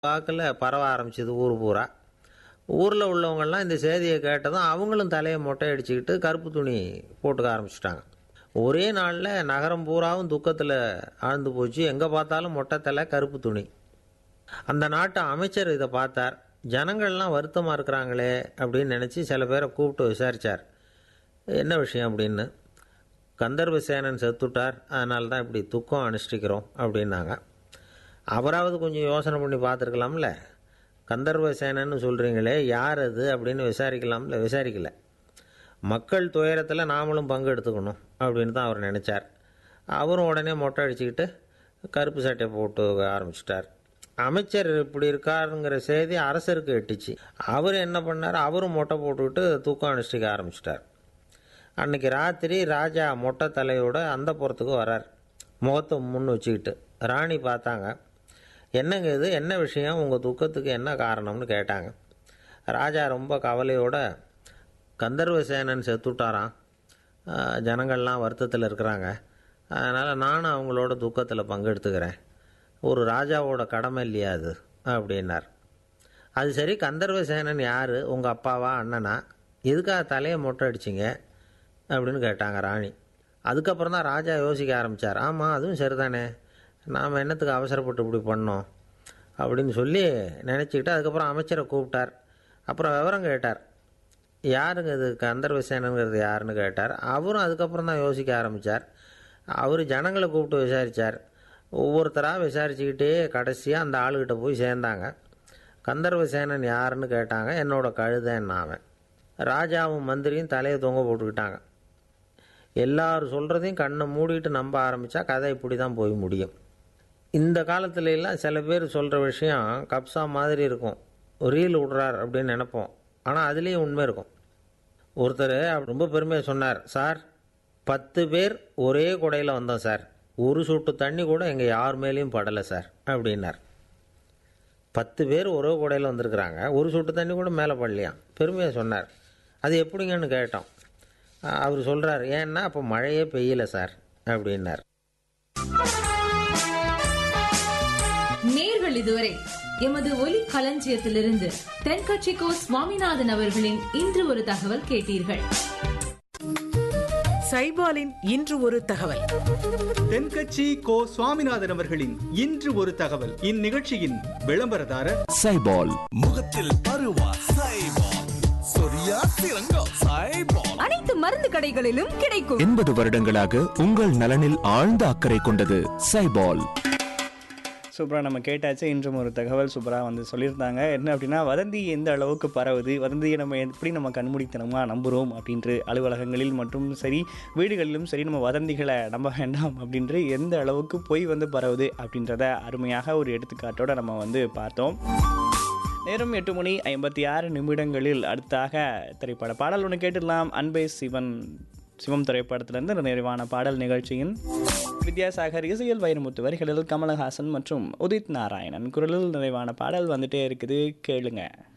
வாக்கில் பரவ ஆரம்பிச்சது ஊர் பூரா ஊரில் உள்ளவங்கெல்லாம் இந்த செய்தியை கேட்டதும் அவங்களும் தலையை மொட்டை அடிச்சுக்கிட்டு கருப்பு துணி போட்டுக்க ஆரம்பிச்சிட்டாங்க ஒரே நாளில் நகரம் பூராவும் துக்கத்தில் ஆழ்ந்து போச்சு எங்கே பார்த்தாலும் மொட்டை தலை கருப்பு துணி அந்த நாட்டு அமைச்சர் இதை பார்த்தார் ஜனங்கள்லாம் வருத்தமாக இருக்கிறாங்களே அப்படின்னு நினச்சி சில பேரை கூப்பிட்டு விசாரித்தார் என்ன விஷயம் அப்படின்னு கந்தர்வ சேனன் செத்துட்டார் அதனால தான் இப்படி துக்கம் அனுஷ்டிக்கிறோம் அப்படின்னாங்க அவராவது கொஞ்சம் யோசனை பண்ணி பார்த்துருக்கலாம்ல கந்தர்வ சேனன்னு சொல்கிறீங்களே யார் அது அப்படின்னு விசாரிக்கலாம்ல விசாரிக்கல மக்கள் துயரத்தில் நாமளும் பங்கு எடுத்துக்கணும் அப்படின்னு தான் அவர் நினச்சார் அவரும் உடனே மொட்டை அடிச்சுக்கிட்டு கருப்பு சட்டை போட்டு ஆரம்பிச்சிட்டார் அமைச்சர் இப்படி இருக்காருங்கிற செய்தி அரசருக்கு எட்டுச்சு அவர் என்ன பண்ணார் அவரும் மொட்டை போட்டுக்கிட்டு தூக்கம் அனுஷ்டிக்க ஆரம்பிச்சிட்டார் அன்னைக்கு ராத்திரி ராஜா மொட்டை தலையோட அந்த புறத்துக்கு வரார் முகத்தை முன் வச்சுக்கிட்டு ராணி பார்த்தாங்க என்னங்க இது என்ன விஷயம் உங்கள் துக்கத்துக்கு என்ன காரணம்னு கேட்டாங்க ராஜா ரொம்ப கவலையோட கந்தர்வ சேனன் செத்துட்டாராம் ஆஹ், ஜனங்கள்லாம் வருத்தத்தில் இருக்கிறாங்க அதனால் நானும் அவங்களோட துக்கத்தில் பங்கெடுத்துக்கிறேன் ஒரு ராஜாவோட கடமை இல்லையா அது அப்படின்னார் அது சரி கந்தர்வ சேனன் யார் உங்கள் அப்பாவா அண்ணனா எதுக்காக தலையை மொட்டை அடிச்சிங்க அப்படின்னு கேட்டாங்க ராணி அதுக்கப்புறம் தான் ராஜா யோசிக்க ஆரம்பித்தார் ஆமாம் அதுவும் சரிதானே நாம் என்னத்துக்கு அவசரப்பட்டு இப்படி பண்ணோம் அப்படின்னு சொல்லி நினச்சிக்கிட்டு அதுக்கப்புறம் அமைச்சரை கூப்பிட்டார் அப்புறம் விவரம் கேட்டார் யாருங்க இது கந்தர்வ சேனங்கிறது யாருன்னு கேட்டார் அவரும் அதுக்கப்புறம் தான் யோசிக்க ஆரம்பித்தார் அவர் ஜனங்களை கூப்பிட்டு விசாரித்தார் ஒவ்வொருத்தராக விசாரிச்சுக்கிட்டே கடைசியாக அந்த ஆளுகிட்ட போய் சேர்ந்தாங்க கந்தர்வ சேனன் யாருன்னு கேட்டாங்க என்னோட கழுதைன்னு அவன் ராஜாவும் மந்திரியும் தலையை தொங்க போட்டுக்கிட்டாங்க எல்லாரும் சொல்கிறதையும் கண்ணை மூடிட்டு நம்ப ஆரம்பித்தா கதை இப்படி தான் போய் முடியும் இந்த காலத்துல எல்லாம் சில பேர் சொல்கிற விஷயம் கப்சா மாதிரி இருக்கும் ரீல் விடுறார் அப்படின்னு நினைப்போம் ஆனால் அதுலேயும் உண்மை இருக்கும் ஒருத்தர் ரொம்ப பெருமையாக சொன்னார் சார் பத்து பேர் ஒரே குடையில் வந்தோம் சார் ஒரு சொட்டு தண்ணி கூட எங்கள் யார் மேலேயும் படலை சார் அப்படின்னார் பத்து பேர் ஒரே குடையில் வந்திருக்கிறாங்க ஒரு சொட்டு தண்ணி கூட மேலே படலையாம் பெருமையாக சொன்னார் அது எப்படிங்கன்னு கேட்டோம் அஹ் அவர் சொல்கிறார் ஏன்னா அப்போ மழையே பெய்யல சார் அப்படின்னார் நேர்கள் இதுவரை எமது ஒலி களஞ்சியத்திலிருந்து தென்கட்சிக்கோ சுவாமிநாதன் அவர்களின் இன்று ஒரு தகவல் கேட்டீர்கள் சைபாலின் இன்று ஒரு தகவல் தென்கட்சி கோ சுவாமிநாதன் அவர்களின் இன்று ஒரு தகவல் இந்நிகழ்ச்சியின் விளம்பரதாரர் சைபால் முகத்தில் பருவா சைபால் சொரியா சிறங்கோ சைபால் அனைத்து மருந்து கடைகளிலும் கிடைக்கும் எண்பது வருடங்களாக உங்கள் நலனில் ஆழ்ந்த அக்கறை கொண்டது சைபால் சூப்பராக நம்ம கேட்டாச்சு இன்றும் ஒரு தகவல் சூப்பராக வந்து சொல்லியிருந்தாங்க என்ன அப்படின்னா வதந்தி எந்த அளவுக்கு பரவுது வதந்தியை நம்ம எப்படி நம்ம கண்மூடித்தனமாக நம்புகிறோம் அப்படின்று அலுவலகங்களில் மற்றும் சரி வீடுகளிலும் சரி நம்ம வதந்திகளை நம்ப வேண்டாம் அப்படின்று எந்த அளவுக்கு பொய் வந்து பரவுது அப்படின்றத அருமையாக ஒரு எடுத்துக்காட்டோட நம்ம வந்து பார்த்தோம் நேரம் எட்டு மணி ஐம்பத்தி ஆறு நிமிடங்களில் அடுத்தாக திரைப்பட பாடல் ஒன்று கேட்டுடலாம் அன்பே சிவன் சிவம் திரைப்படத்திலிருந்து நிறைவான பாடல் நிகழ்ச்சியின் வித்யாசாகர் இசையில் வைரமுத்து வரிகளில் கமலஹாசன் மற்றும் உதித் நாராயணன் குரலில் நிறைவான பாடல் வந்துட்டே இருக்குது கேளுங்க